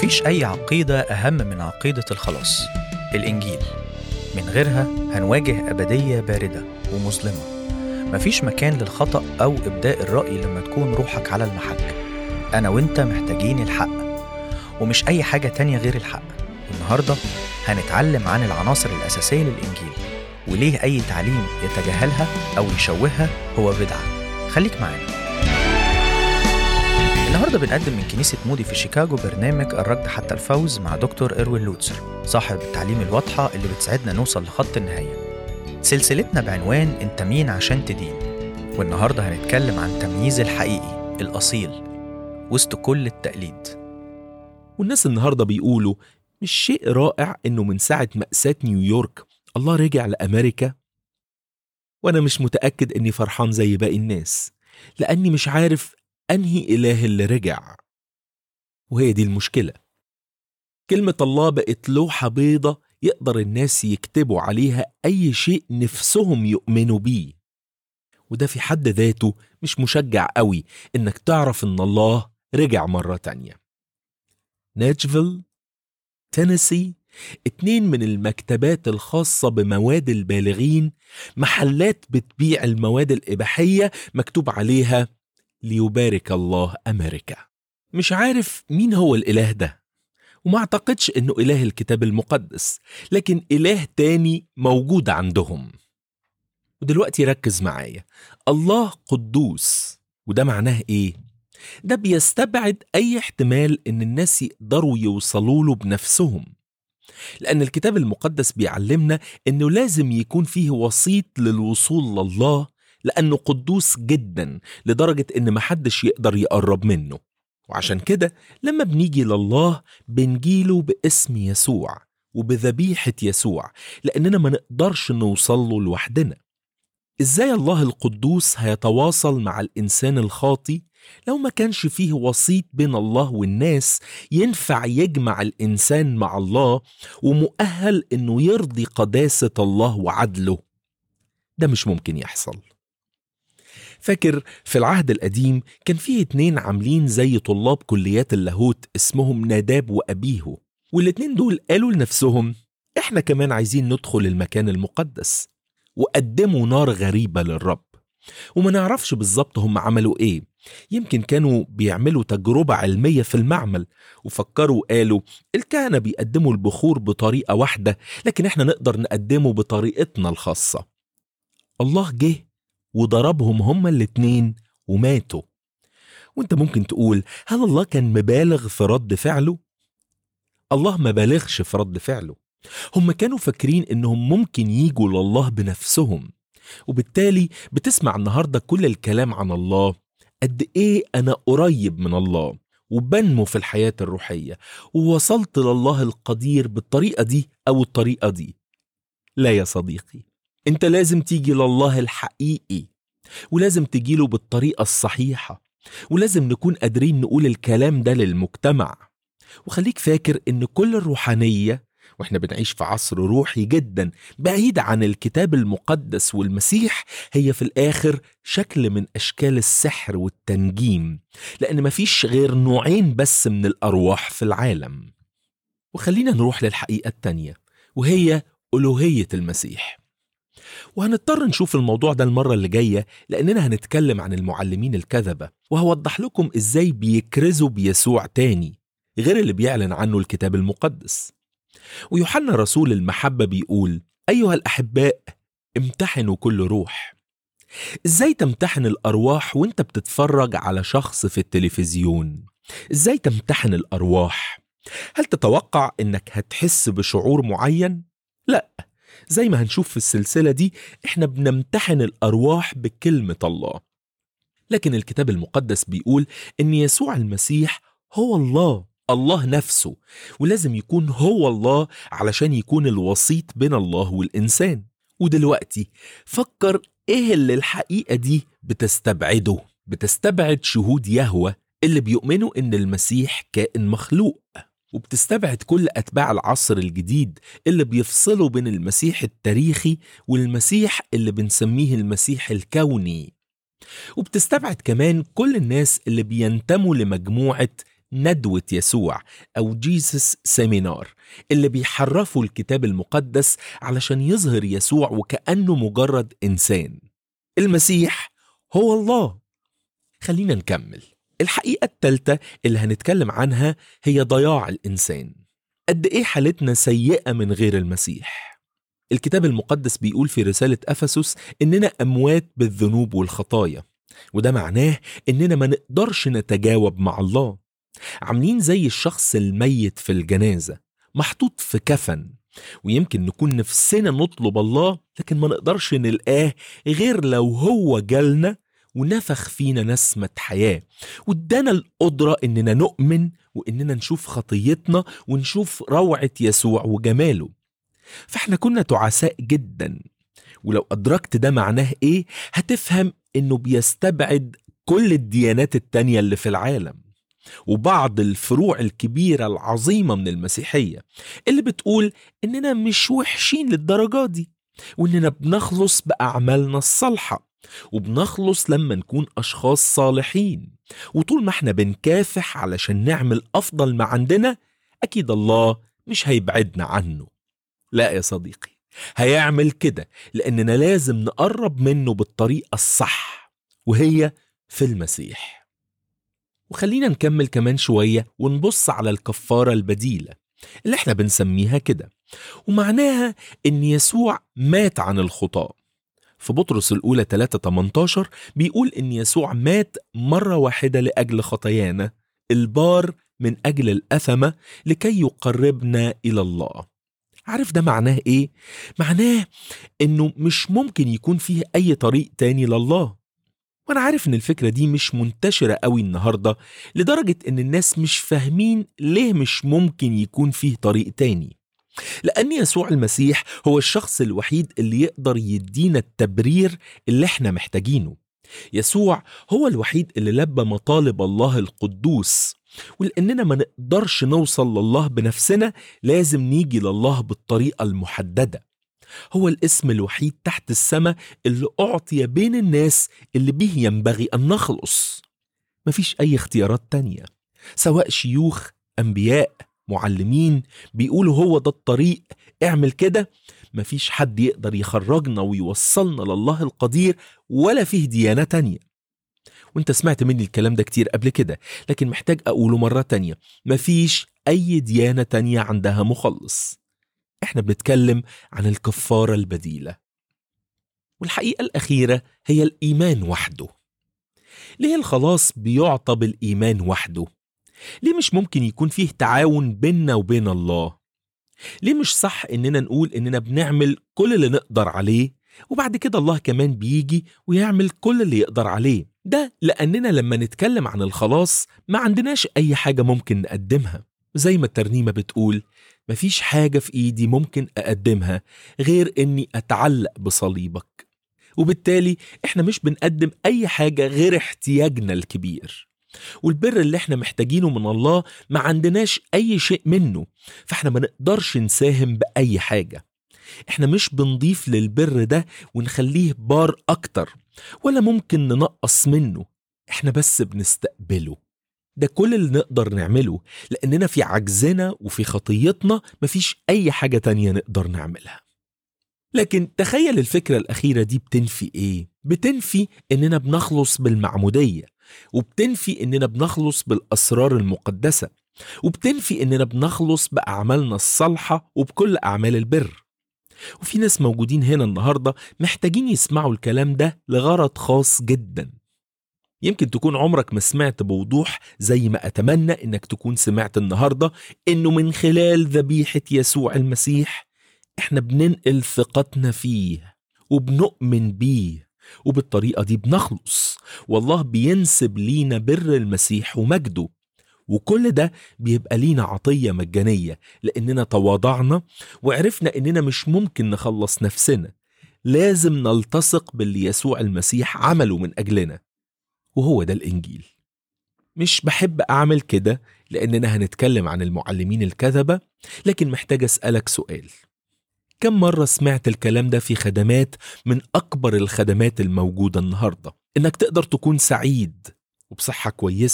مفيش أي عقيدة أهم من عقيدة الخلاص الإنجيل من غيرها هنواجه أبدية باردة ومظلمة مفيش مكان للخطأ أو إبداء الرأي لما تكون روحك على المحك أنا وإنت محتاجين الحق ومش أي حاجة تانية غير الحق النهاردة هنتعلم عن العناصر الأساسية للإنجيل وليه أي تعليم يتجاهلها أو يشوهها هو بدعة خليك معانا النهارده بنقدم من كنيسة مودي في شيكاغو برنامج الركض حتى الفوز مع دكتور إروين لوتسر صاحب التعليم الواضحة اللي بتساعدنا نوصل لخط النهاية سلسلتنا بعنوان انت مين عشان تدين والنهارده هنتكلم عن تمييز الحقيقي الأصيل وسط كل التقليد والناس النهارده بيقولوا مش شيء رائع انه من ساعة مأساة نيويورك الله رجع لأمريكا وأنا مش متأكد إني فرحان زي باقي الناس لأني مش عارف أنهي إله اللي رجع وهي دي المشكلة كلمة الله بقت لوحة بيضة يقدر الناس يكتبوا عليها أي شيء نفسهم يؤمنوا بيه وده في حد ذاته مش مشجع قوي إنك تعرف إن الله رجع مرة تانية ناشفيل تينيسي اتنين من المكتبات الخاصة بمواد البالغين محلات بتبيع المواد الإباحية مكتوب عليها ليبارك الله أمريكا مش عارف مين هو الإله ده وما أعتقدش إنه إله الكتاب المقدس لكن إله تاني موجود عندهم ودلوقتي ركز معايا الله قدوس وده معناه إيه؟ ده بيستبعد أي احتمال إن الناس يقدروا يوصلوا له بنفسهم لأن الكتاب المقدس بيعلمنا إنه لازم يكون فيه وسيط للوصول لله لأنه قدوس جدا لدرجة إن محدش يقدر يقرب منه وعشان كده لما بنيجي لله بنجيله باسم يسوع وبذبيحة يسوع لأننا ما نقدرش نوصل له لوحدنا إزاي الله القدوس هيتواصل مع الإنسان الخاطي لو ما كانش فيه وسيط بين الله والناس ينفع يجمع الإنسان مع الله ومؤهل إنه يرضي قداسة الله وعدله ده مش ممكن يحصل فاكر في العهد القديم كان فيه اتنين عاملين زي طلاب كليات اللاهوت اسمهم ناداب وأبيهو والاتنين دول قالوا لنفسهم احنا كمان عايزين ندخل المكان المقدس وقدموا نار غريبة للرب وما نعرفش بالظبط هم عملوا ايه يمكن كانوا بيعملوا تجربة علمية في المعمل وفكروا قالوا الكهنة بيقدموا البخور بطريقة واحدة لكن احنا نقدر نقدمه بطريقتنا الخاصة الله جه وضربهم هما الاتنين وماتوا وانت ممكن تقول هل الله كان مبالغ في رد فعله؟ الله ما بالغش في رد فعله هم كانوا فاكرين انهم ممكن يجوا لله بنفسهم وبالتالي بتسمع النهاردة كل الكلام عن الله قد ايه انا قريب من الله وبنمو في الحياة الروحية ووصلت لله القدير بالطريقة دي او الطريقة دي لا يا صديقي انت لازم تيجي لله الحقيقي ولازم تجيله بالطريقة الصحيحة ولازم نكون قادرين نقول الكلام ده للمجتمع وخليك فاكر ان كل الروحانية واحنا بنعيش في عصر روحي جدا بعيد عن الكتاب المقدس والمسيح هي في الاخر شكل من اشكال السحر والتنجيم لان مفيش غير نوعين بس من الارواح في العالم وخلينا نروح للحقيقة التانية وهي ألوهية المسيح وهنضطر نشوف الموضوع ده المرة اللي جاية لأننا هنتكلم عن المعلمين الكذبة وهوضح لكم إزاي بيكرزوا بيسوع تاني غير اللي بيعلن عنه الكتاب المقدس ويوحنا رسول المحبة بيقول أيها الأحباء امتحنوا كل روح إزاي تمتحن الأرواح وانت بتتفرج على شخص في التلفزيون إزاي تمتحن الأرواح هل تتوقع إنك هتحس بشعور معين؟ لا زي ما هنشوف في السلسلة دي احنا بنمتحن الأرواح بكلمة الله لكن الكتاب المقدس بيقول إن يسوع المسيح هو الله الله نفسه ولازم يكون هو الله علشان يكون الوسيط بين الله والإنسان ودلوقتي فكر إيه اللي الحقيقة دي بتستبعده بتستبعد شهود يهوى اللي بيؤمنوا إن المسيح كائن مخلوق وبتستبعد كل أتباع العصر الجديد اللي بيفصلوا بين المسيح التاريخي والمسيح اللي بنسميه المسيح الكوني وبتستبعد كمان كل الناس اللي بينتموا لمجموعة ندوة يسوع أو جيسس سيمينار اللي بيحرفوا الكتاب المقدس علشان يظهر يسوع وكأنه مجرد إنسان المسيح هو الله خلينا نكمل الحقيقة التالتة اللي هنتكلم عنها هي ضياع الإنسان قد إيه حالتنا سيئة من غير المسيح الكتاب المقدس بيقول في رسالة أفسس إننا أموات بالذنوب والخطايا وده معناه إننا ما نقدرش نتجاوب مع الله عاملين زي الشخص الميت في الجنازة محطوط في كفن ويمكن نكون نفسنا نطلب الله لكن ما نقدرش نلقاه غير لو هو جالنا ونفخ فينا نسمة حياة وادانا القدرة إننا نؤمن وإننا نشوف خطيتنا ونشوف روعة يسوع وجماله فاحنا كنا تعساء جدا ولو أدركت ده معناه إيه هتفهم إنه بيستبعد كل الديانات التانية اللي في العالم وبعض الفروع الكبيرة العظيمة من المسيحية اللي بتقول إننا مش وحشين للدرجة دي وإننا بنخلص بأعمالنا الصالحة وبنخلص لما نكون أشخاص صالحين وطول ما احنا بنكافح علشان نعمل أفضل ما عندنا أكيد الله مش هيبعدنا عنه لا يا صديقي هيعمل كده لأننا لازم نقرب منه بالطريقة الصح وهي في المسيح وخلينا نكمل كمان شوية ونبص على الكفارة البديلة اللي احنا بنسميها كده ومعناها ان يسوع مات عن الخطاه في بطرس الأولى 3 18 بيقول إن يسوع مات مرة واحدة لأجل خطايانا البار من أجل الأثمة لكي يقربنا إلى الله عارف ده معناه إيه؟ معناه إنه مش ممكن يكون فيه أي طريق تاني لله وأنا عارف إن الفكرة دي مش منتشرة قوي النهاردة لدرجة إن الناس مش فاهمين ليه مش ممكن يكون فيه طريق تاني لأن يسوع المسيح هو الشخص الوحيد اللي يقدر يدينا التبرير اللي احنا محتاجينه يسوع هو الوحيد اللي لبى مطالب الله القدوس ولأننا ما نقدرش نوصل لله بنفسنا لازم نيجي لله بالطريقة المحددة هو الاسم الوحيد تحت السماء اللي أعطي بين الناس اللي به ينبغي أن نخلص مفيش أي اختيارات تانية سواء شيوخ أنبياء معلمين بيقولوا هو ده الطريق اعمل كده مفيش حد يقدر يخرجنا ويوصلنا لله القدير ولا فيه ديانة تانية وانت سمعت مني الكلام ده كتير قبل كده لكن محتاج أقوله مرة تانية مفيش أي ديانة تانية عندها مخلص احنا بنتكلم عن الكفارة البديلة والحقيقة الأخيرة هي الإيمان وحده ليه الخلاص بيعطى بالإيمان وحده ليه مش ممكن يكون فيه تعاون بيننا وبين الله ليه مش صح اننا نقول اننا بنعمل كل اللي نقدر عليه وبعد كده الله كمان بيجي ويعمل كل اللي يقدر عليه ده لاننا لما نتكلم عن الخلاص ما عندناش اي حاجه ممكن نقدمها زي ما الترنيمه بتقول مفيش حاجه في ايدي ممكن اقدمها غير اني اتعلق بصليبك وبالتالي احنا مش بنقدم اي حاجه غير احتياجنا الكبير والبر اللي احنا محتاجينه من الله ما عندناش اي شيء منه فاحنا ما نقدرش نساهم باي حاجه احنا مش بنضيف للبر ده ونخليه بار اكتر ولا ممكن ننقص منه احنا بس بنستقبله ده كل اللي نقدر نعمله لاننا في عجزنا وفي خطيتنا مفيش اي حاجه تانية نقدر نعملها لكن تخيل الفكره الاخيره دي بتنفي ايه بتنفي اننا بنخلص بالمعموديه وبتنفي اننا بنخلص بالاسرار المقدسه وبتنفي اننا بنخلص باعمالنا الصالحه وبكل اعمال البر وفي ناس موجودين هنا النهارده محتاجين يسمعوا الكلام ده لغرض خاص جدا يمكن تكون عمرك ما سمعت بوضوح زي ما اتمنى انك تكون سمعت النهارده انه من خلال ذبيحه يسوع المسيح احنا بننقل ثقتنا فيه وبنؤمن بيه وبالطريقه دي بنخلص والله بينسب لينا بر المسيح ومجده وكل ده بيبقى لينا عطية مجانية لأننا تواضعنا وعرفنا إننا مش ممكن نخلص نفسنا لازم نلتصق باللي يسوع المسيح عمله من أجلنا وهو ده الإنجيل مش بحب أعمل كده لأننا هنتكلم عن المعلمين الكذبة لكن محتاج أسألك سؤال كم مرة سمعت الكلام ده في خدمات من أكبر الخدمات الموجودة النهاردة إنك تقدر تكون سعيد وبصحة كويسة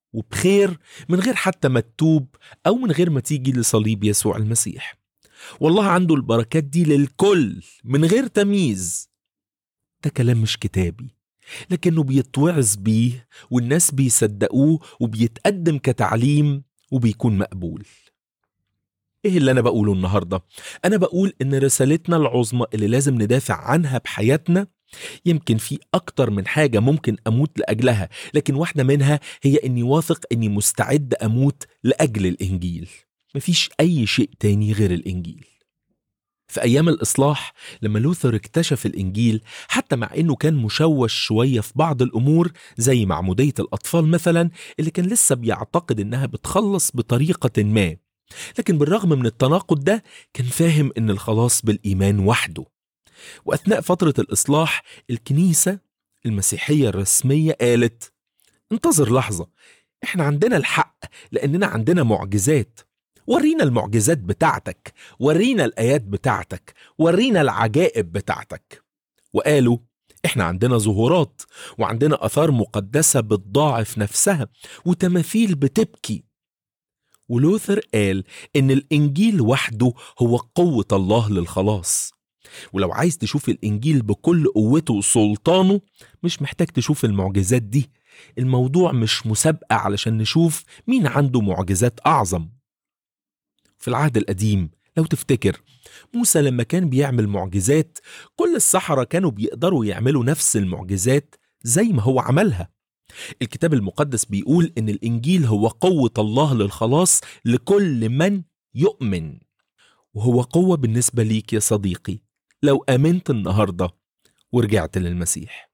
وبخير من غير حتى ما تتوب أو من غير ما تيجي لصليب يسوع المسيح والله عنده البركات دي للكل من غير تمييز ده كلام مش كتابي لكنه بيتوعظ بيه والناس بيصدقوه وبيتقدم كتعليم وبيكون مقبول ايه اللي انا بقوله النهارده انا بقول ان رسالتنا العظمى اللي لازم ندافع عنها بحياتنا يمكن في اكتر من حاجه ممكن اموت لاجلها لكن واحده منها هي اني واثق اني مستعد اموت لاجل الانجيل مفيش اي شيء تاني غير الانجيل في ايام الاصلاح لما لوثر اكتشف الانجيل حتى مع انه كان مشوش شويه في بعض الامور زي معموديه الاطفال مثلا اللي كان لسه بيعتقد انها بتخلص بطريقه ما لكن بالرغم من التناقض ده كان فاهم ان الخلاص بالايمان وحده واثناء فتره الاصلاح الكنيسه المسيحيه الرسميه قالت انتظر لحظه احنا عندنا الحق لاننا عندنا معجزات ورينا المعجزات بتاعتك ورينا الايات بتاعتك ورينا العجائب بتاعتك وقالوا احنا عندنا ظهورات وعندنا اثار مقدسه بتضاعف نفسها وتماثيل بتبكي ولوثر قال ان الانجيل وحده هو قوه الله للخلاص ولو عايز تشوف الانجيل بكل قوته وسلطانه مش محتاج تشوف المعجزات دي الموضوع مش مسابقه علشان نشوف مين عنده معجزات اعظم في العهد القديم لو تفتكر موسى لما كان بيعمل معجزات كل السحرة كانوا بيقدروا يعملوا نفس المعجزات زي ما هو عملها الكتاب المقدس بيقول ان الانجيل هو قوة الله للخلاص لكل من يؤمن وهو قوة بالنسبة ليك يا صديقي لو امنت النهاردة ورجعت للمسيح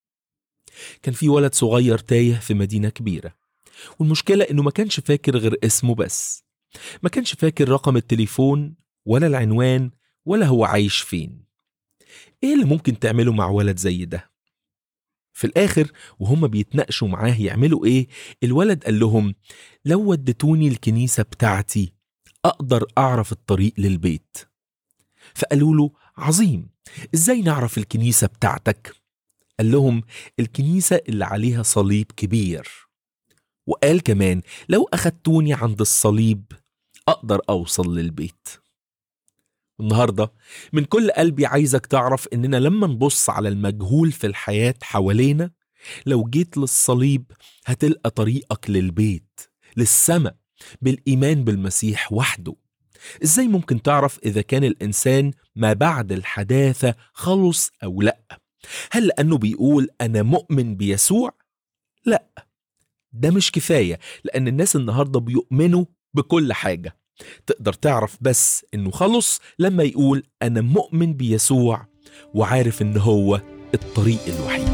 كان في ولد صغير تايه في مدينة كبيرة والمشكلة انه ما كانش فاكر غير اسمه بس ما كانش فاكر رقم التليفون ولا العنوان ولا هو عايش فين ايه اللي ممكن تعمله مع ولد زي ده في الاخر وهم بيتناقشوا معاه يعملوا ايه الولد قال لهم لو ودتوني الكنيسة بتاعتي اقدر اعرف الطريق للبيت فقالوا له عظيم ازاي نعرف الكنيسة بتاعتك قال لهم الكنيسة اللي عليها صليب كبير وقال كمان لو أخدتوني عند الصليب أقدر أوصل للبيت النهاردة من كل قلبي عايزك تعرف إننا لما نبص على المجهول في الحياة حوالينا لو جيت للصليب هتلقى طريقك للبيت للسماء بالإيمان بالمسيح وحده إزاي ممكن تعرف إذا كان الإنسان ما بعد الحداثة خلص أو لأ هل لأنه بيقول أنا مؤمن بيسوع؟ لأ ده مش كفاية لأن الناس النهاردة بيؤمنوا بكل حاجة تقدر تعرف بس إنه خلص لما يقول أنا مؤمن بيسوع وعارف إن هو الطريق الوحيد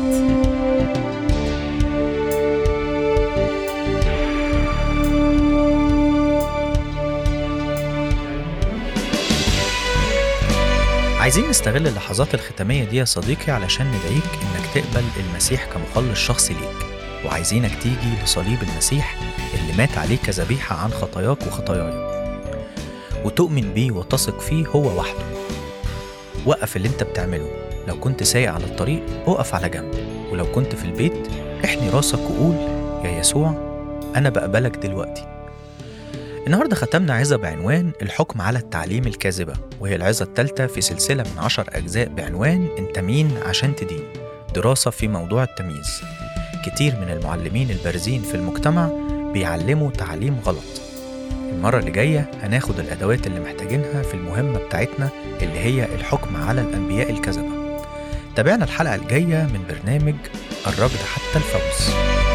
عايزين نستغل اللحظات الختامية دي يا صديقي علشان ندعيك إنك تقبل المسيح كمخلص شخصي ليك وعايزينك تيجي لصليب المسيح اللي مات عليه كذبيحة عن خطاياك وخطاياي وتؤمن بيه وتثق فيه هو وحده وقف اللي انت بتعمله لو كنت سايق على الطريق اقف على جنب ولو كنت في البيت احني راسك وقول يا يسوع أنا بقبلك دلوقتي النهاردة ختمنا عظة بعنوان الحكم على التعليم الكاذبة وهي العظة الثالثة في سلسلة من عشر أجزاء بعنوان أنت مين عشان تدين دراسة في موضوع التمييز كتير من المعلمين البارزين في المجتمع بيعلموا تعليم غلط المرة اللي جاية هناخد الأدوات اللي محتاجينها في المهمة بتاعتنا اللي هي الحكم على الأنبياء الكذبة تابعنا الحلقة الجاية من برنامج الركض حتى الفوز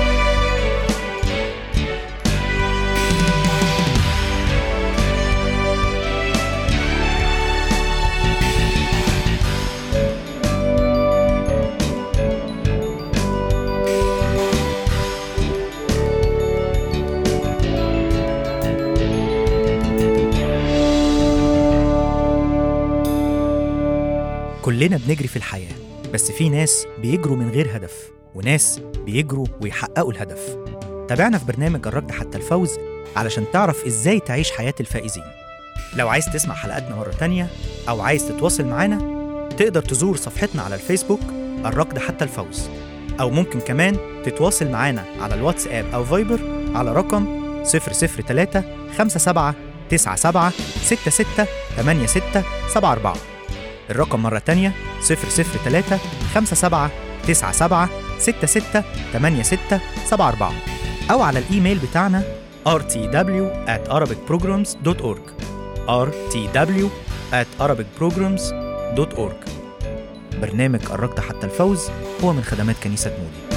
كلنا بنجري في الحياة بس في ناس بيجروا من غير هدف وناس بيجروا ويحققوا الهدف تابعنا في برنامج الركض حتى الفوز علشان تعرف ازاي تعيش حياة الفائزين لو عايز تسمع حلقاتنا مرة تانية أو عايز تتواصل معانا تقدر تزور صفحتنا على الفيسبوك الركض حتى الفوز أو ممكن كمان تتواصل معانا على الواتساب أو فايبر على رقم 003 57 97 66 86 74 الرقم مرة تانية 003 57 97 66 86 74 أو على الإيميل بتاعنا rtw at arabicprograms.org rtw at arabicprograms.org برنامج قربت حتى الفوز هو من خدمات كنيسة مودي